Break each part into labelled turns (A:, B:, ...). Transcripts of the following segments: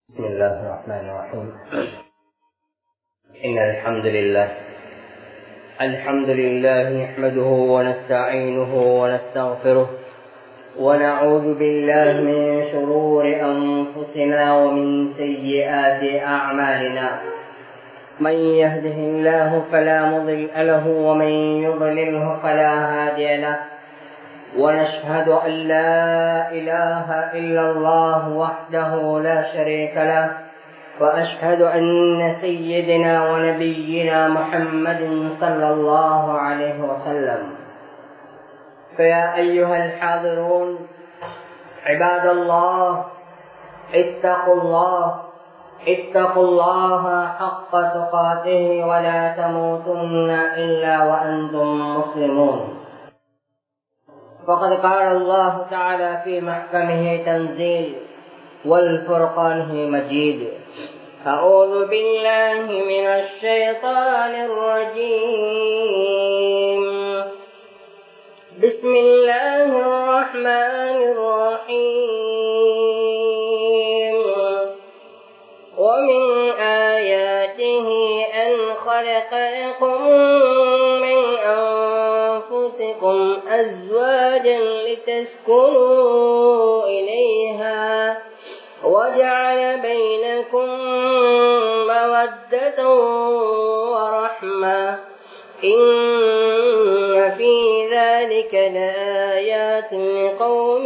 A: بسم الله الرحمن الرحيم إن الحمد لله الحمد لله نحمده ونستعينه ونستغفره ونعوذ بالله من شرور أنفسنا ومن سيئات أعمالنا من يهده الله فلا مضل له ومن يضلله فلا هادي له ونشهد أن لا إله إلا الله وحده لا شريك له وأشهد أن سيدنا ونبينا محمد صلى الله عليه وسلم فيا أيها الحاضرون عباد الله اتقوا الله اتقوا الله حق تقاته ولا تموتن إلا وأنتم مسلمون فقد قال الله تعالى في محكمه تنزيل والفرقانه مجيد أعوذ بالله من الشيطان الرجيم بسم الله الرحمن الرحيم ومن آياته أن خلق لكم من أنفسكم أزواجا لتسكنوا إليها وجعل بينكم مودة ورحمة إن في ذلك لآيات لقوم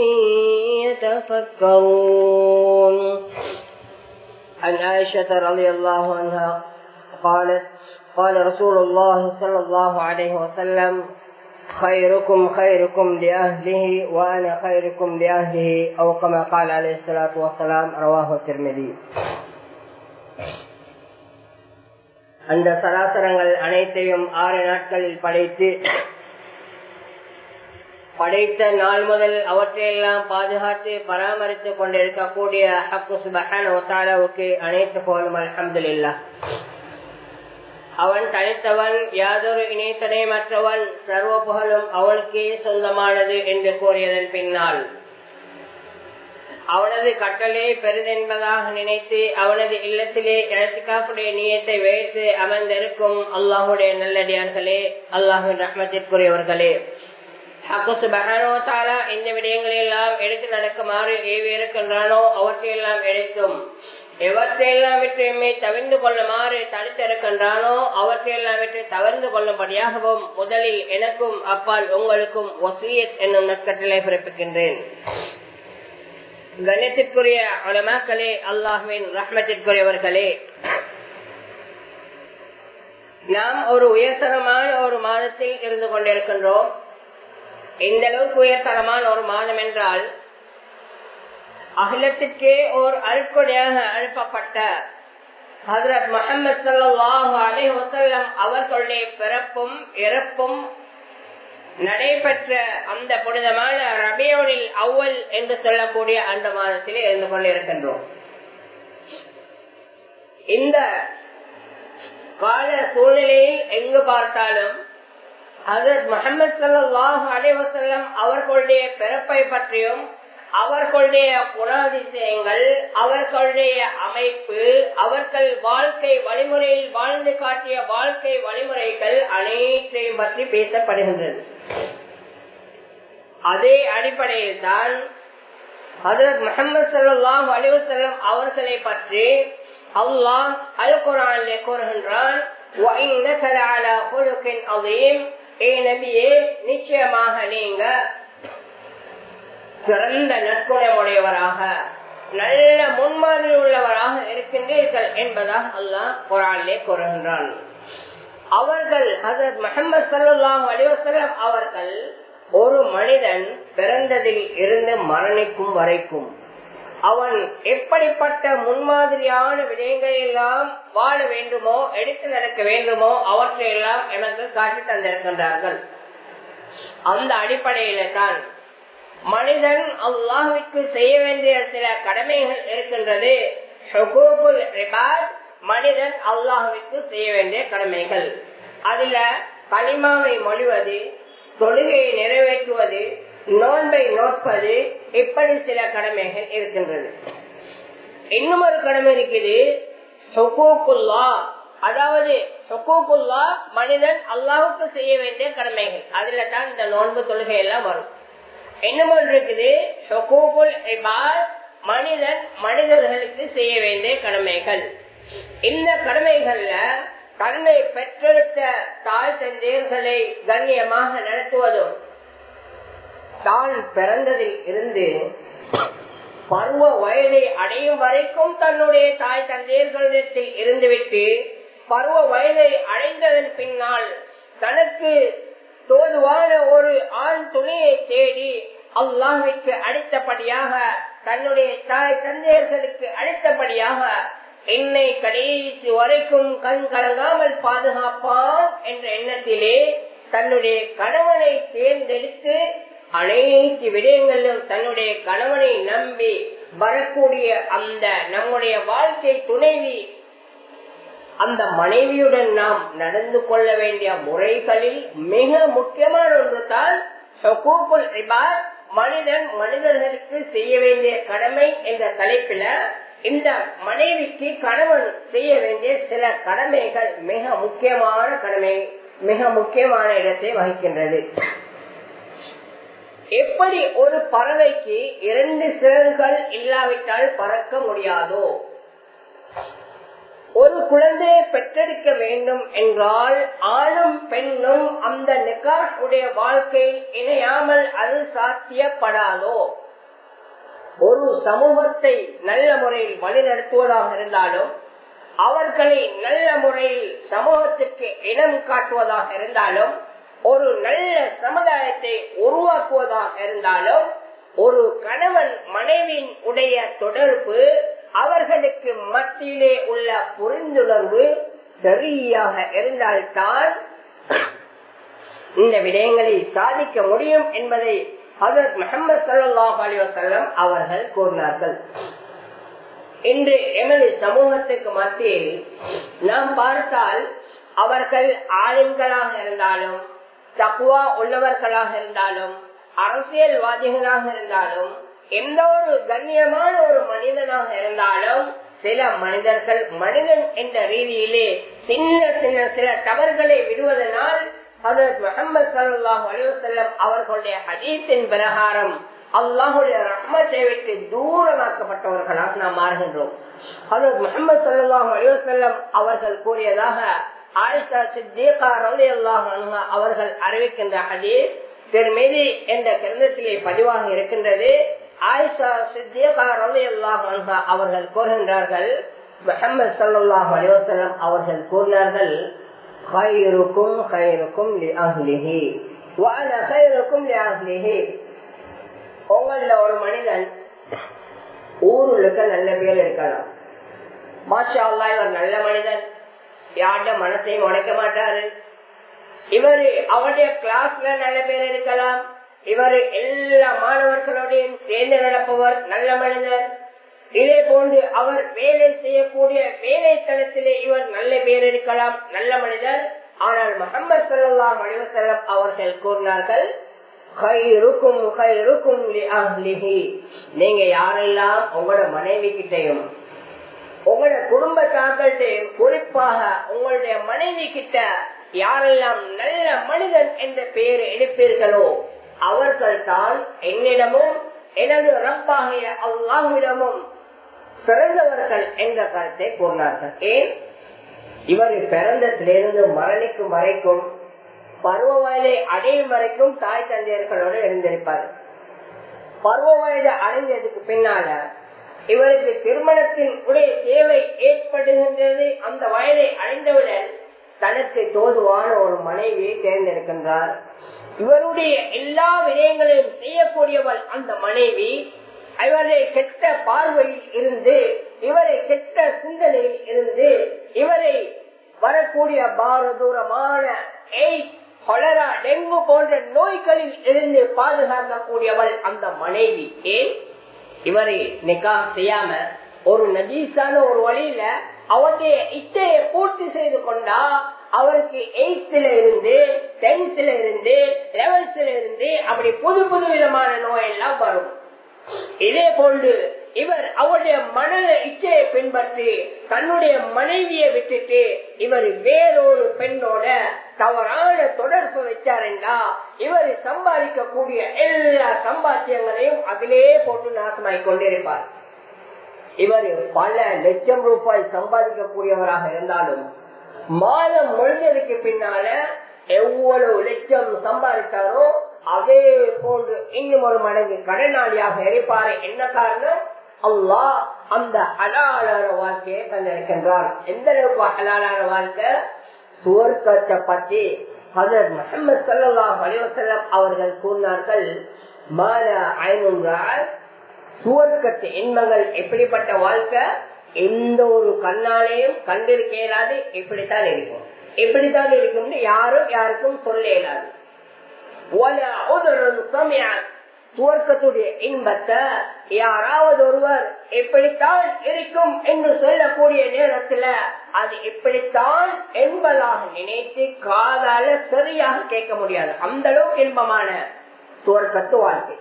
A: يتفكرون عن عائشة رضي الله عنها قالت قال رسول الله صلى الله عليه وسلم خيركم خيركم لأهله وأنا خيركم لأهله أو كما قال عليه الصلاة والسلام رواه الترمذي அந்த சராசரங்கள் அனைத்தையும் ஆறு நாட்களில் படைத்து படைத்த நாள் முதல் அவற்றையெல்லாம் பாதுகாத்து பராமரித்துக் கொண்டிருக்கக்கூடிய ஹக்கு சுபஹானுக்கு அனைத்து போலும் அலமதுல்லா அவன் தனித்தவன் யாதொரு இணைத்தடைமற்றவன் சர்வ புகழும் அவனுக்கே சொந்தமானது என்று கூறியதன் பின்னால் அவனது கட்டளை பெரிதென்பதாக நினைத்து அவனது இல்லத்திலே இழத்திக்காப்புடைய நீயத்தை வைத்து அமர்ந்திருக்கும் அல்லாஹுடைய நல்லடியார்களே அல்லாஹின் ரஹ்மத்திற்குரியவர்களே இந்த விடயங்களெல்லாம் எடுத்து நடக்குமாறு ஏவி இருக்கின்றானோ அவற்றையெல்லாம் எடுத்தும் எவற்றையெல்லாம் விட்டு எம்மை தவிர்ந்து கொள்ளுமாறு தடுத்திருக்கின்றானோ அவற்றையெல்லாம் விட்டு தவிர்ந்து கொள்ளும்படியாகவும் முதலில் எனக்கும் அப்பால் உங்களுக்கும் ஒசியத் என்னும் நற்கட்டளை பிறப்பிக்கின்றேன் கணத்திற்குரிய உலமாக்களே அல்லாஹுவின் ரஹ்மத்திற்குரியவர்களே நாம் ஒரு உயர்தரமான ஒரு மாதத்தில் இருந்து கொண்டிருக்கின்றோம் எந்த அளவுக்கு உயர்தரமான ஒரு மாதம் என்றால் அகிலத்திற்கே ஓர் அருட்கொடையாக அனுப்பப்பட்ட ஹசரத் முகமது சல்லாஹு அலி வசல்லம் அவர்களுடைய பிறப்பும் இறப்பும் நடைபெற்ற அந்த புனிதமான ரபியோனில் அவ்வல் என்று சொல்லக்கூடிய அந்த மாதத்திலே இருந்து கொண்டிருக்கின்றோம் இந்த கால சூழ்நிலையில் எங்கு பார்த்தாலும் ஹசரத் முகமது சல்லாஹு அலைவசல்லம் அவர்களுடைய பிறப்பை பற்றியும் அவர்களுடைய குணாதிசயங்கள் அவர்களுடைய அமைப்பு அவர்கள் வாழ்க்கை வழிமுறையில் வாழ்ந்து காட்டிய வாழ்க்கை வழிமுறைகள் அனைத்தையும் பற்றி பேசப்படுகின்றது அதே அடிப்படையில் தான் ஹசரத் முகமது சல்லாஹ் அலிவசல்லம் அவர்களை பற்றி அல்லாஹ் அல் குரான் கூறுகின்றான் நிச்சயமாக நீங்க சிறந்த நற்குணமுடையவராக நல்ல முன்மாதிரி உள்ளவராக இருக்கின்றீர்கள் என்பதாக அல்லாஹ் குரானிலே கூறுகின்றான் அவர்கள் ஹசரத் முகமது சல்லாஹ் அலிவசலம் அவர்கள் ஒரு மனிதன் பிறந்ததில் இருந்து மரணிக்கும் வரைக்கும் அவன் எப்படிப்பட்ட முன்மாதிரியான விடயங்கள் எல்லாம் வாழ வேண்டுமோ எடுத்து நடக்க வேண்டுமோ அவற்றையெல்லாம் எனக்கு காட்டி தந்திருக்கின்றார்கள் அந்த அடிப்படையில தான் மனிதன் அல்லாஹுக்கு செய்ய வேண்டிய சில கடமைகள் இருக்கின்றது மனிதன் அல்லாஹுக்கு செய்ய வேண்டிய கடமைகள் அதுல களிமாவை மொழிவது தொழுகையை நிறைவேற்றுவது நோன்பை நோட்பது இப்படி சில கடமைகள் இருக்கின்றது இன்னும் ஒரு கடமை இருக்குது ஹுகூக்குல்லா அதாவது ஹுகூக்குல்லா மனிதன் அல்லாவுக்கு செய்ய வேண்டிய கடமைகள் அதுல தான் இந்த நோன்பு தொழுகை எல்லாம் வரும் இன்னும் ஒன்று இருக்குது ஹுகூக்குல் இபாத் மனிதன் மனிதர்களுக்கு செய்ய வேண்டிய கடமைகள் இந்த கடமைகள்ல தன்னை பெற்றெடுத்த தாய் தந்தையர்களை கண்ணியமாக நடத்துவதும் தான் பிறந்ததில் இருந்து பருவ வயதை அடையும் வரைக்கும் தன்னுடைய தாய் தந்தையர்களிடத்தில் இருந்துவிட்டு பருவ வயதை அடைந்ததன் பின்னால் தனக்கு தோதுவான ஒரு ஆண் துணையை தேடி அல்லாஹுக்கு அடுத்தபடியாக தன்னுடைய தாய் தந்தையர்களுக்கு அடுத்தபடியாக என்னை கடைசி வரைக்கும் கண் கலங்காமல் பாதுகாப்பான் என்ற எண்ணத்திலே தன்னுடைய கணவனை தேர்ந்தெடுத்து அனைத்து விடயங்களிலும் தன்னுடைய கணவனை நம்பி வரக்கூடிய அந்த நம்முடைய வாழ்க்கை துணைவி அந்த மனைவியுடன் நாம் நடந்து கொள்ள வேண்டிய முறைகளில் மிக முக்கியமான ஒன்று தான் மனிதன் மனிதர்களுக்கு செய்ய வேண்டிய கடமை என்ற தலைப்பில இந்த மனைவிக்கு கணவன் செய்ய வேண்டிய சில கடமைகள் மிக முக்கியமான கடமை மிக முக்கியமான இடத்தை வகிக்கின்றது எப்படி ஒரு பறவைக்கு இரண்டு சிறகுகள் இல்லாவிட்டால் பறக்க முடியாதோ ஒரு குழந்தையை பெற்றெடுக்க வேண்டும் என்றால் ஆணும் பெண்ணும் அந்த நிகாஷ் உடைய வாழ்க்கை இணையாமல் அது சாத்தியப்படாதோ ஒரு சமூகத்தை நல்ல முறையில் வழிநடத்துவதாக இருந்தாலும் அவர்களை நல்ல முறையில் சமூகத்திற்கு இடம் காட்டுவதாக இருந்தாலும் ஒரு நல்ல சமுதாயத்தை உருவாக்குவதாக இருந்தாலும் ஒரு கணவன் மனைவியின் உடைய தொடர்பு அவர்களுக்கு மத்தியிலே உள்ள புரிந்துணர்வு சரியாக இருந்தால்தான் இந்த விடயங்களை சாதிக்க முடியும் என்பதை ஹசரத் முகமது சல்லாஹ் அலிவசல்லம் அவர்கள் கூறினார்கள் இன்று எமது சமூகத்துக்கு மத்தியில் நாம் பார்த்தால் அவர்கள் ஆளுங்களாக இருந்தாலும் தக்குவா உள்ளவர்களாக இருந்தாலும் அரசியல்வாதிகளாக இருந்தாலும் எந்த ஒரு கண்ணியமான ஒரு மனிதனாக இருந்தாலும் சில மனிதர்கள் மனிதன் என்ற ரீதியிலே சின்ன சின்ன சில தவறுகளை விடுவதனால் ஹதரத் முகமது சல்லாஹூ அலிவசல்லம் அவர்களுடைய ஹதீத்தின் பிரகாரம் அல்லாஹுடைய ரஹ்மத்தை விட்டு தூரமாக்கப்பட்டவர்களாக நாம் மாறுகின்றோம் ஹதரத் முகமது சல்லாஹூ அலிவசல்லம் அவர்கள் கூறியதாக ஆயிஷா சித்திகா ரவி அல்லாஹ் அவர்கள் அறிவிக்கின்ற ஹதீஸ் திருமதி என்ற கிரந்தத்திலே பதிவாக இருக்கின்றது ஆயிஷா சித்திகா ரவி அல்லாஹ் அவர்கள் கூறுகின்றார்கள் முகமது சல்லாஹூ அலிவசல்லம் அவர்கள் கூறினார்கள் خيركم خيركم لأهله وأنا خيركم لأهله உங்கள ஒரு மனிதன் ஊருக்க நல்ல பேர் இருக்கலாம் மாஷா அல்லா இவர் நல்ல மனிதன் யார்ட மனசையும் உடைக்க மாட்டாரு இவரு அவருடைய கிளாஸ்ல நல்ல பேர் இருக்கலாம் இவர் எல்லா மாணவர்களோடையும் சேர்ந்து நடப்பவர் நல்ல மனிதர் இதே போன்று அவர் வேலை செய்யக்கூடிய வேலை தளத்திலே இவர் நல்ல பேர் இருக்கலாம் நல்ல மனிதர் ஆனால் முகமது சல்லாஹ் அலிவசல்லம் அவர்கள் கூறினார்கள் நீங்க யாரெல்லாம் உங்களோட மனைவி கிட்டையும் உங்களோட குடும்பத்தார்கள்ட்டையும் குறிப்பாக உங்களுடைய மனைவி கிட்ட யாரெல்லாம் நல்ல மனிதன் என்ற பெயர் எடுப்பீர்களோ அவர்கள் தான் என்னிடமும் எனது ரப்பாகிய அல்லாஹ்விடமும் சிறந்தவர்கள் என்ற கருத்தை கூறினார்கள் ஏன் இவர் பிறந்தத்திலிருந்து மரணிக்கும் வரைக்கும் பருவ வயதை அடையும் வரைக்கும் தாய் தந்தையர்களோடு இருந்திருப்பார் பருவ வயது அடைந்ததுக்கு பின்னால இவருக்கு திருமணத்தின் உடைய தேவை ஏற்படுகின்றது அந்த வயதை அடைந்தவுடன் தனக்கு தோதுவான ஒரு மனைவியை தேர்ந்தெடுக்கின்றார் இவருடைய எல்லா விடயங்களையும் செய்யக்கூடியவள் அந்த மனைவி இவரை கெட்ட பார்வையில் இருந்து இவரை கெட்ட சிந்தனையில் இருந்து இவரை வரக்கூடிய பாரதூரமான எய்ட்ஸ் கொலரா டெங்கு போன்ற நோய்களில் இருந்து பாதுகாக்கக்கூடியவள் அந்த மனைவி ஏன் இவரை நிக்கா செய்யாம ஒரு நஜீஸான ஒரு வழியில அவருடைய இச்சையை பூர்த்தி செய்து கொண்டா அவருக்கு எயிட்ஸ்ல இருந்து டென்த்ல இருந்து லெவன்த்ல இருந்து அப்படி புது புது விதமான நோய் எல்லாம் வரும் இதே போன்று இவர் அவருடைய மனத இச்சையை பின்பற்றி தன்னுடைய மனைவியை விட்டுட்டு இவர் வேறொரு பெண்ணோட தவறான தொடர்பு வச்சாருண்டா இவர் சம்பாதிக்கக்கூடிய எல்லா சம்பாத்தியங்களையும் அதிலே போட்டு நாசமாய் கொண்டிருப்பார் இவர் பல லட்சம் ரூபாய் சம்பாதிக்கக்கூடியவராக இருந்தாலும் மாதம் முடிஞ்சதுக்கு பின்னால எவ்வளவு லட்சம் சம்பாதித்தாரோ அதே போன்று இன்னும் ஒரு மடங்கு கடனாளியாக இருப்பாரு என்ன காரணம் அல்லாஹ் அந்த அலாலான வாழ்க்கையை தந்திருக்கின்றார் எந்த அளவுக்கு அலாலான வாழ்க்கை சுவர்க்கத்தை பற்றி ஹசரத் முகமது சல்லாஹ் அலிவசல்லம் அவர்கள் கூறினார்கள் மால ஐநூறு சுவர்க்கத்து இன்பங்கள் எப்படிப்பட்ட வாழ்க்கை எந்த ஒரு கண்ணாலையும் கண்டிருக்க இயலாது இப்படித்தான் இருக்கும் இப்படித்தான் இருக்கும் யாரும் யாருக்கும் சொல்ல இயலாது சுவர்க்கத்துடைய இன்பத்தை யாராவது ஒருவர் எப்படித்தான் இருக்கும் என்று சொல்லக்கூடிய நேரத்துல அது எப்படித்தான் என்பதாக நினைத்து காதால சரியாக கேட்க முடியாது அந்த அளவுக்கு இன்பமான சுவர்க்கத்து வாழ்க்கை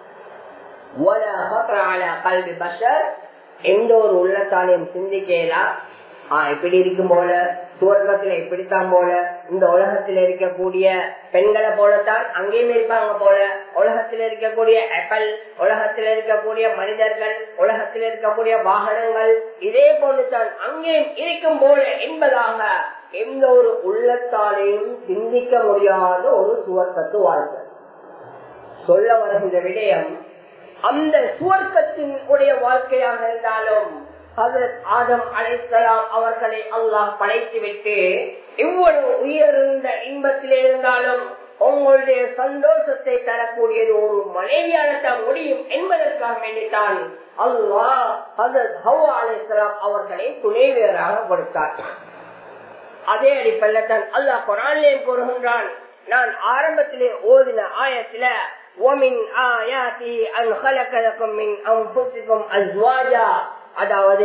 A: கல்வி பஷர் எந்த ஒரு உள்ளத்தாலையும் சிந்திக்கலாம் ஆஹ் இப்படி இருக்கும் போல சுவர்க்கத்துல இப்படித்தான் போல இந்த உலகத்துல இருக்கக்கூடிய பெண்களை போலத்தான் அங்கேயும் இருப்பாங்க போல உலகத்துல இருக்கக்கூடிய ஆப்பிள் உலகத்துல இருக்கக்கூடிய மனிதர்கள் உலகத்தில் இருக்கக்கூடிய வாகனங்கள் இதே போலத்தான் அங்கேயும் இருக்கும் போல என்பதாக எந்த ஒரு உள்ளத்தாலையும் சிந்திக்க முடியாத ஒரு சுவர்க்கத்து வாழ்க்கை சொல்ல வருகின்ற விடயம் அந்த சுவர்க்கத்தின் உடைய வாழ்க்கையாக இருந்தாலும் ஆதம் அழைத்தலாம் அவர்களை அல்லாஹ் படைத்து விட்டு இவ்வளவு உயர்ந்த இன்பத்திலே இருந்தாலும் உங்களுடைய சந்தோஷத்தை தரக்கூடியது ஒரு மனைவியானத்தான் முடியும் என்பதற்காக வேண்டித்தான் அல்லாஹ் ஹவா அழைத்தலாம் அவர்களை துணைவியராக கொடுத்தார் அதே அடிப்படையில் தான் அல்லாஹ் குரான்லேயும் கூறுகின்றான் நான் ஆரம்பத்திலே ஓதின ஆயத்துல ومن آياته أن خلق لكم من أنفسكم أزواجا அதாவது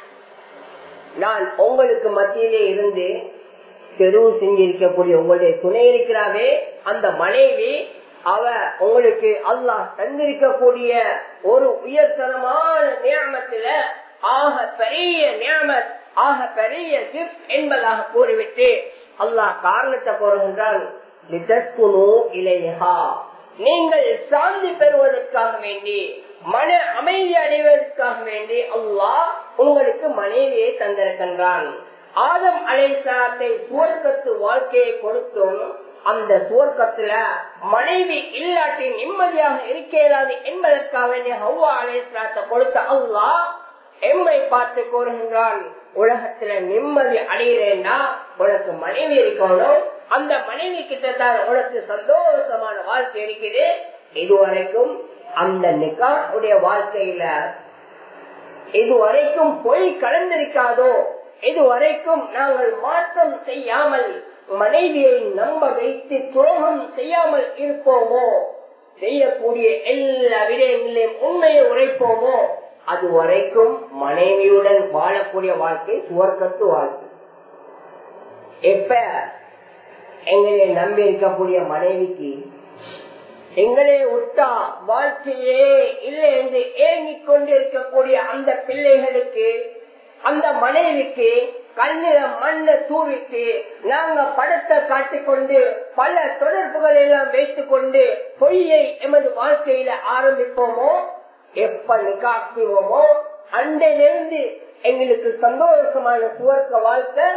A: நான் உங்களுக்கு மத்தியிலே இருந்து தெருவு செஞ்சிருக்கக்கூடிய உங்களுடைய துணை இருக்கிறாவே அந்த மனைவி அவ உங்களுக்கு அல்லாஹ் தந்திருக்கக்கூடிய ஒரு உயர்தரமான நியமத்துல ஆக பெரிய நியமத் ஆக பெரிய கிஃப்ட் என்பதாக கூறிவிட்டு அல்லாஹ் காரணத்தை கூறுகின்றான் இலையா நீங்கள் சாந்தி பெறுவதற்காக வேண்டி மன அமைதி அடைவதற்காக வேண்டி அல்லாஹ் உங்களுக்கு மனைவியை தந்திருக்கின்றான் ஆதம் அலைசாத்தை சுவர்க்கத்து வாழ்க்கையை கொடுத்தும் அந்த சுவர்க்கத்துல மனைவி இல்லாட்டி நிம்மதியாக இருக்க இயலாது என்பதற்காக வேண்டிய ஹவ்வா அலைசாத்தை கொடுத்த அல்லாஹ் எம்மை பார்த்து கூறுகின்றான் உலகத்துல நிம்மதி அடைகிறேன்னா உனக்கு மனைவி இருக்கணும் அந்த மனைவி கிட்டத்தான் உனக்கு சந்தோஷமான வாழ்க்கை இருக்குது இதுவரைக்கும் அந்த நிக்காவுடைய வாழ்க்கையில இதுவரைக்கும் பொய் கலந்திருக்காதோ இதுவரைக்கும் நாங்கள் மாற்றம் செய்யாமல் மனைவியை நம்ப வைத்து துரோகம் செய்யாமல் இருப்போமோ செய்யக்கூடிய எல்லா விடயங்களையும் உண்மையை உரைப்போமோ அது வரைக்கும் மனைவியுடன் வாழக்கூடிய வாழ்க்கை சுவர்க்கத்து வாழ்க்கை எப்ப எங்களை நம்பி இருக்கக்கூடிய மனைவிக்கு எங்களே விட்டா வாழ்க்கையே இல்லை என்று ஏங்கிக் கொண்டு இருக்கக்கூடிய அந்த பிள்ளைகளுக்கு அந்த மனைவிக்கு கண்ணில மண்ண தூவிட்டு நாங்க படத்தை காட்டிக்கொண்டு பல தொடர்புகள் எல்லாம் வைத்துக் கொண்டு பொய்யை எமது வாழ்க்கையில ஆரம்பிப்போமோ எப்ப நிக்காக்குவோமோ அன்றையிலிருந்து எங்களுக்கு சந்தோஷமான சுவர்க்க வாழ்க்கை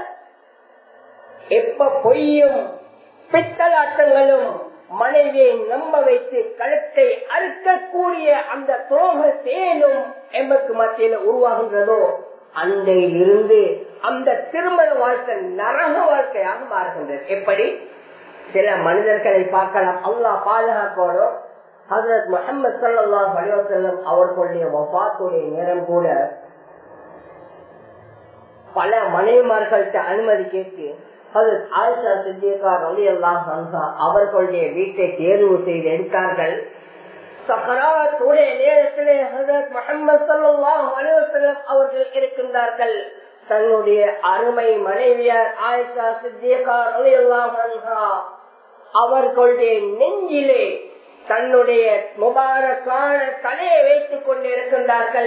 A: எப்ப பொய்யும் பித்தலாட்டங்களும் மனைவியை நம்ப வைத்து கழுத்தை அறுக்கக்கூடிய அந்த துரோக செயலும் எமக்கு மத்தியில உருவாகின்றதோ அன்றையிலிருந்து அந்த திருமண வாழ்க்கை நரக வாழ்க்கையாக மாறுகின்றது எப்படி சில மனிதர்களை பார்க்கலாம் அல்லா பாதுகாக்கணும் ஹசரத் முகமது சல்லாஹ் அலிவசல்லம் அவர்களுடைய வபாத்துடைய நேரம் கூட பல மனைவிமார்கள்ட்ட அனுமதி கேட்டு ஆயிஷா சித்தியக்கா ரவி அல்லாஹ் அவர்களுடைய வீட்டை தேர்வு செய்து எடுத்தார்கள் சக்கராத்துடைய நேரத்திலே ஹசரத் முகமது சல்லாஹ் அலிவசல்லம் அவர்கள் இருக்கின்றார்கள் தன்னுடைய அருமை மனைவியார் ஆயிஷா சித்தியக்கா ரவி அல்லாஹ் அவர்களுடைய நெஞ்சிலே தன்னுடைய முபாரக்கான தலையை வைத்துக் கொண்டிருக்கின்றார்கள்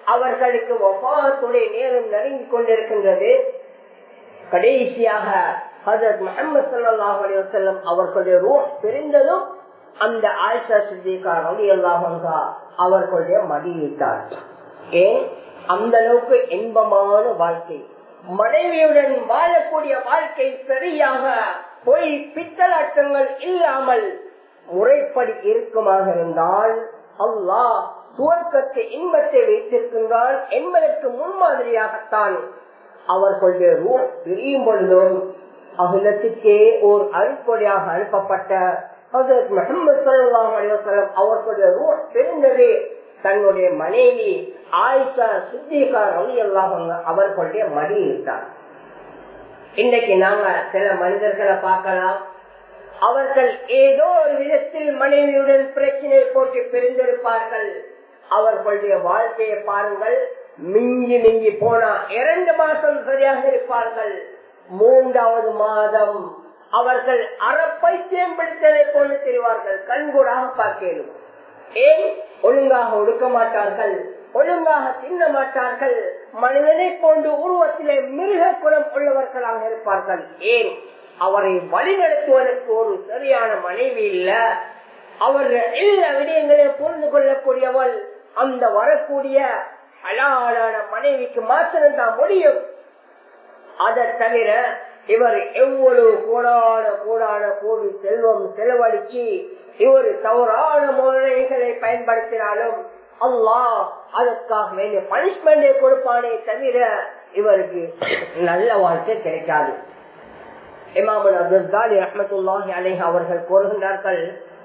A: அவர்களுக்கு ஒபாத்துடைய நேரம் நெருங்கி கொண்டிருக்கின்றது கடைசியாக ஹசரத் முகமது சல்லாஹ் அலிவசல்லம் அவர்களுடைய ரூஹ் பிரிந்ததும் அந்த ஆயிஷா சித்திகா ரவி அல்லாஹா அவர்களுடைய மடியிட்டார் ஏன் அந்த அளவுக்கு இன்பமான வாழ்க்கை மனைவியுடன் வாழக்கூடிய வாழ்க்கை சரியாக பொய் பித்தலாட்டங்கள் இல்லாமல் முறைப்படி இருக்குமாக இருந்தால் அல்லாஹ் சுவர்க்கத்தை இன்பத்தை வைத்திருக்கின்றான் என்பதற்கு முன்மாதிரியாகத்தான் அவர்களுடைய ரூட் பிரியும் பொழுதும் அகிலத்துக்கே ஓர் அருப்பொடியாக அனுப்பப்பட்ட முகமது சல்லாஹ் அலிவசலம் அவர்களுடைய ரூட் பிரிந்தது தன்னுடைய மனைவி ஆயிஷா சித்திகா ரவி அல்லாஹங்க அவர்களுடைய மடி இருந்தார் இன்னைக்கு நாங்க சில மனிதர்களை பார்க்கலாம் அவர்கள் ஏதோ ஒரு விதத்தில் மனைவியுடன் பிரச்சனை போட்டு பிரிந்திருப்பார்கள் அவர்களுடைய வாழ்க்கையை பாருங்கள் மிஞ்சி மிஞ்சி போனா இரண்டு மாசம் சரியாக இருப்பார்கள் மூன்றாவது மாதம் அவர்கள் அறப்பைத்தியம் பிடித்ததை போல தெரிவார்கள் கண்கூடாக பார்க்கலும் ஏன் ஒழுங்காக ஒடுக்க மாட்டார்கள் ஒழுங்காக தின்ன மாட்டார்கள் மனிதனை போன்று உருவத்திலே மிருக குணம் உள்ளவர்களாக இருப்பார்கள் ஏன் அவரை வழிநடத்துவதற்கு ஒரு சரியான மனைவி இல்ல அவர் எல்லா விடயங்களையும் புரிந்து கொள்ளக்கூடியவள் அந்த வரக்கூடிய அழகான மனைவிக்கு மாத்திரம்தான் முடியும் அதை தவிர இவர் எவ்வளவு கூடான கூடான கோடி செல்வம் செலவழிச்சு இவர் தவறான முறைகளை பயன்படுத்தினாலும் அல்லாஹ் அதற்காக வேண்டிய பனிஷ்மெண்டை கொடுப்பானே தவிர இவருக்கு நல்ல வாழ்க்கை கிடைக்காது இமாமுல் அப்துல்லாலி ரஹமத்துல்லாஹி அலேஹ் அவர்கள் கூறுகின்றார்கள்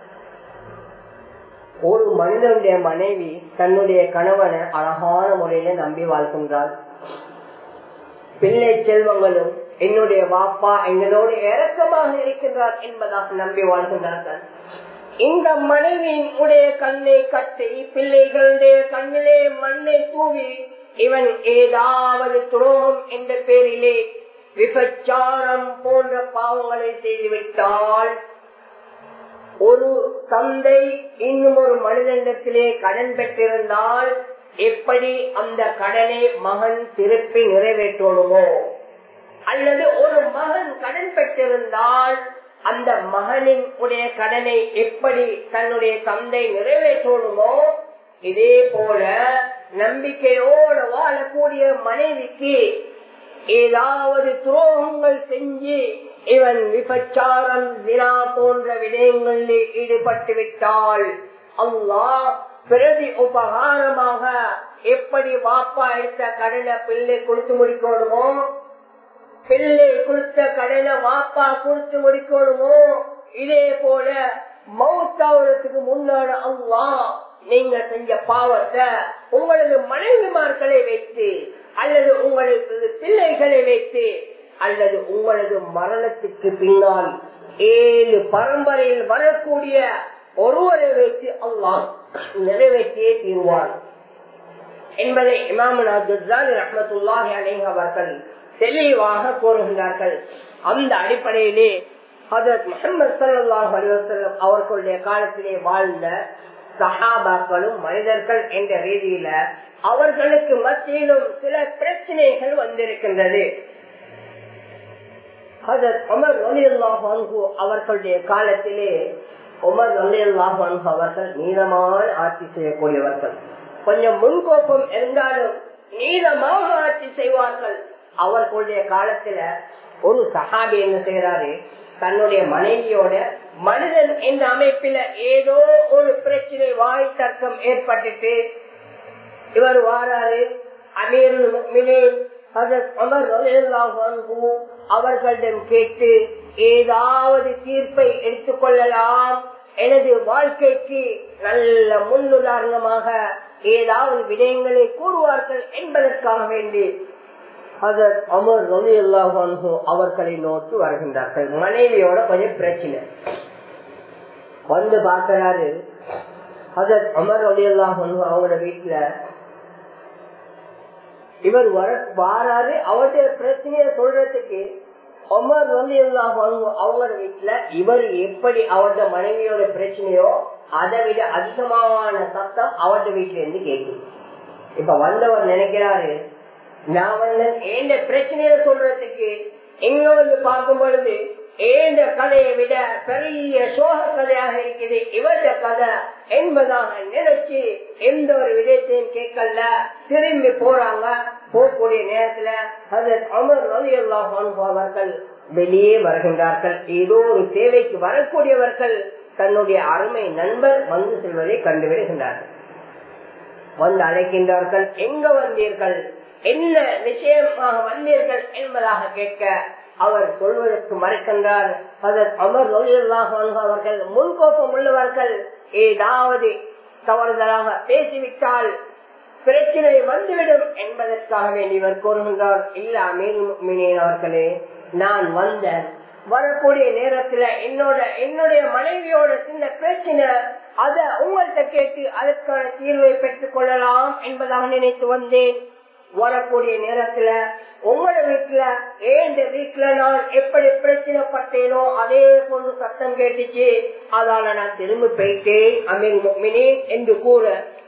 A: ஒரு மனிதனுடைய மனைவி தன்னுடைய கணவனை அழகான முறையில நம்பி வாழ்கின்றாள் பிள்ளை செல்வங்களும் என்னுடைய வாப்பா எங்களோடு இறக்கமாக இருக்கின்றார் என்பதாக நம்பி வாழ்கின்றார்கள் இந்த மனைவியின் உடைய கண்ணை கட்டி பிள்ளைகளுடைய கண்ணிலே மண்ணை தூவி இவன் ஏதாவது துரோகம் என்ற பேரிலே விபச்சாரம் போன்ற பாவங்களை செய்துவிட்டால் ஒரு தந்தை இன்னும் ஒரு மனிதனிடத்திலே கடன் பெற்றிருந்தால் எப்படி அந்த கடனை மகன் திருப்பி நிறைவேற்றணுமோ அல்லது ஒரு மகன் கடன் பெற்றிருந்தால் அந்த மகனின் உடைய கடனை எப்படி தன்னுடைய தந்தை நிறைவேற்றணுமோ இதே போல நம்பிக்கையோடு வாழக்கூடிய மனைவிக்கு ஏதாவது துரோகங்கள் செஞ்சு இவன் விபச்சாரம் தினா போன்ற விடயங்களில் ஈடுபட்டு விட்டால் அல்லாஹ் பிரதி உபகாரமாக எப்படி வாப்பா எடுத்த கடனை பிள்ளை கொடுத்து முடிக்கணுமோ பிள்ளை கொடுத்த கடனை வாப்பா கொடுத்து முடிக்கணுமோ இதே போல மௌத்தாவதுக்கு முன்னாடி அவ்வா நீங்க செஞ்ச பாவத்தை உங்களது மனைவிமார்களை வைத்து அல்லது உங்களது பிள்ளைகளை வைத்து அல்லது உங்களது மரணத்துக்கு பின்னால் ஏழு பரம்பரையில் வரக்கூடிய ஒருவரை வைத்து அல்லாஹ் நிறைவேற்றியே தீர்வார் என்பதை இமாமன் ரஹமத்துல்லாஹி அலேஹ் அவர்கள் தெளிவாக கூறுகின்றார்கள் அந்த அடிப்படையிலே ஹதரத் முகமது சல்லாஹ் அலுவலம் அவர்களுடைய காலத்திலே வாழ்ந்த சஹாபாக்களும் மனிதர்கள் என்ற ரீதியில அவர்களுக்கு மத்தியிலும் சில பிரச்சனைகள் வந்திருக்கின்றது அவர்களுடைய காலத்திலே உமர் அல்லாஹ் அவர்கள் நீளமான ஆட்சி செய்யக்கூடியவர்கள் கொஞ்சம் முன்கோப்பம் இருந்தாலும் நீளமாக ஆட்சி செய்வார்கள் அவர்களுடைய காலத்துல ஒரு சஹாபி என்ன செய்யறாரு தன்னுடைய மனைவியோட மனிதன் என்ற அமைப்பில ஏதோ ஒரு பிரச்சனை வாய் தர்க்கம் ஏற்பட்டுட்டு இவர் வாராரு அமீர் அவர்களிடம் கேட்டு ஏதாவது தீர்ப்பை எடுத்துக்கொள்ளலாம் எனது வாழ்க்கைக்கு நல்ல முன்னுதாரணமாக ஏதாவது விடயங்களை கூறுவார்கள் என்பதற்காக வேண்டி அமர் ரவி அவர்களை நோக்கி வருகின்றார்கள் மனைவியோட கொஞ்சம் பிரச்சனை வந்து பார்க்கிறாரு அதர் அமர் ரவி அவங்களோட வீட்டுல இவர் வர வாராரு அவருடைய பிரச்சனைய சொல்றதுக்கு அமர் வந்து அவங்களோட வீட்டுல இவர் எப்படி அவருடைய மனைவியோட பிரச்சனையோ அதை விட அதிகமான சத்தம் அவருடைய வீட்டுல இருந்து கேட்கும் இப்ப வந்தவர் நினைக்கிறாரு நான் வந்து ஏண்ட பிரச்சனைய சொல்றதுக்கு எங்க வந்து பார்க்கும் பொழுது ஏண்ட கதையை விட பெரிய சோக கதையாக இருக்குது இவருடைய கதை என்பதாக நினைச்சு எந்த ஒரு விடயத்தையும் கேட்கல திரும்பி போறாங்க போகக்கூடிய நேரத்துல அது அமர் ரவி அவர்கள் வெளியே வருகின்றார்கள் ஏதோ ஒரு தேவைக்கு வரக்கூடியவர்கள் தன்னுடைய அருமை நண்பர் வந்து செல்வதை கண்டுவிடுகின்றார்கள் வந்து அழைக்கின்றார்கள் எங்க வந்தீர்கள் என்ன விஷயமாக வந்தீர்கள் என்பதாக கேட்க அவர் சொல்வதற்கு மறுக்கின்றார் அமர் அவர்கள் முன்கோப்பம் உள்ளவர்கள் ஏதாவது தவறுதலாக பேசிவிட்டால் பிரச்சனை வந்துவிடும் என்பதற்காக வேண்டி இவர் கூறுகின்றார் இல்ல மீன் அவர்களே நான் வந்த வரக்கூடிய நேரத்துல என்னோட என்னுடைய மனைவியோட சின்ன பிரச்சனை அத உங்கள்கிட்ட கேட்டு அதற்கான தீர்வை பெற்றுக் கொள்ளலாம் என்பதாக நினைத்து வந்தேன் வரக்கூடிய நேரத்துல உங்களோட வீட்டுல ஏந்த வீட்டுல நான் எப்படி பிரச்சனைப்பட்டேனோ அதே போன்று சத்தம் கேட்டுச்சு அதால நான் திரும்பி போயிட்டேன் அமீன் என்று கூற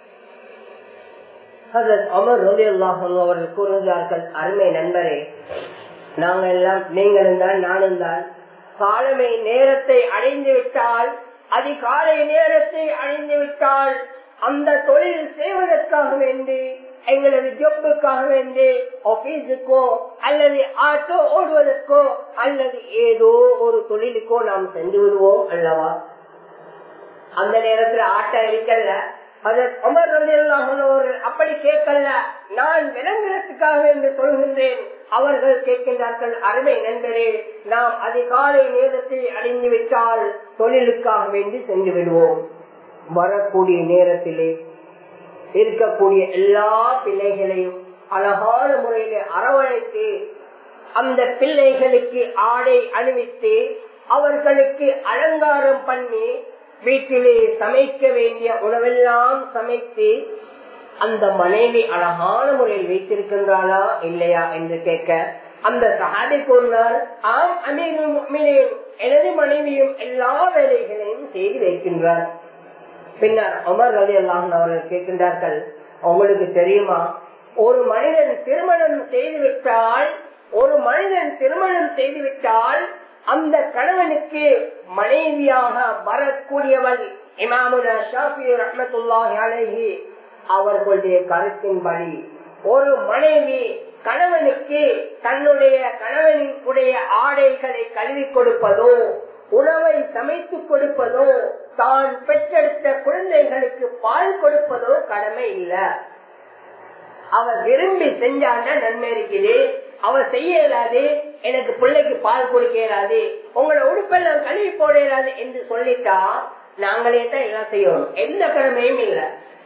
A: அமர் ரவி அவர்கள் கூறுகிறார்கள் அருமை நண்பரே நாங்கள் எல்லாம் நீங்களும் தான் நானும் தான் காலமை நேரத்தை அடைந்து விட்டால் அதிகாலை நேரத்தை அடைந்து விட்டால் அந்த தொழில் செய்வதற்காக வேண்டி எங்களது ஜொப்புக்காக வேண்டி ஆபீஸுக்கோ அல்லது ஆட்டோ ஓடுவதற்கோ அல்லது ஏதோ ஒரு தொழிலுக்கோ நாம் சென்று விடுவோம் அல்லவா அந்த நேரத்துல ஆட்டோ இருக்கல்ல அது அமர் அப்படி கேட்கல நான் விளங்குறதுக்காக என்று சொல்கின்றேன் அவர்கள் கேட்கின்றார்கள் அருமை நண்பரே நாம் அதிகாலை நேரத்தை அடைந்து விட்டால் தொழிலுக்காக வேண்டி சென்று விடுவோம் வரக்கூடிய நேரத்திலே இருக்கக்கூடிய எல்லா பிள்ளைகளையும் அழகான முறையில அரவணைத்து அந்த பிள்ளைகளுக்கு ஆடை அணிவித்து அவர்களுக்கு அலங்காரம் பண்ணி வீட்டிலே சமைக்க வேண்டிய உணவெல்லாம் சமைத்து அந்த மனைவி அழகான முறையில் வைத்திருக்கின்றாளா இல்லையா என்று கேட்க அந்த சகாதி கூறினார் ஆம் அமீர் எனது மனைவியும் எல்லா வேலைகளையும் செய்து வைக்கின்றார் பின்னர் அமர் அலி அல்லாஹன் அவர்கள் கேட்கின்றார்கள் உங்களுக்கு தெரியுமா ஒரு மனிதன் திருமணம் செய்துவிட்டால் ஒரு மனிதன் திருமணம் செய்துவிட்டால் அந்த கணவனுக்கு மனைவியாக வரக்கூடியவள் இமாமுனா ஷாஃபி ரஹமத்துல்லாஹி அலைஹி அவர்களுடைய கருத்தின்படி ஒரு மனைவி கணவனுக்கு தன்னுடைய கணவனின் உடைய ஆடைகளை கழுவி கொடுப்பதோ உணவை சமைத்து கொடுப்பதோ தான் பெற்றெடுத்த குழந்தைகளுக்கு பால் கொடுப்பதோ கடமை இல்ல அவர் விரும்பி செஞ்சாண்டா நன்மை இருக்குது அவர் செய்ய இயலாது எனக்கு பிள்ளைக்கு பால் கொடுக்க இயலாது உங்களோட உடுப்பெல்லாம் கழுவி போட இயலாது என்று சொல்லிட்டா நாங்களே தான் எல்லாம் செய்யணும் எந்த கடமையும் இல்லை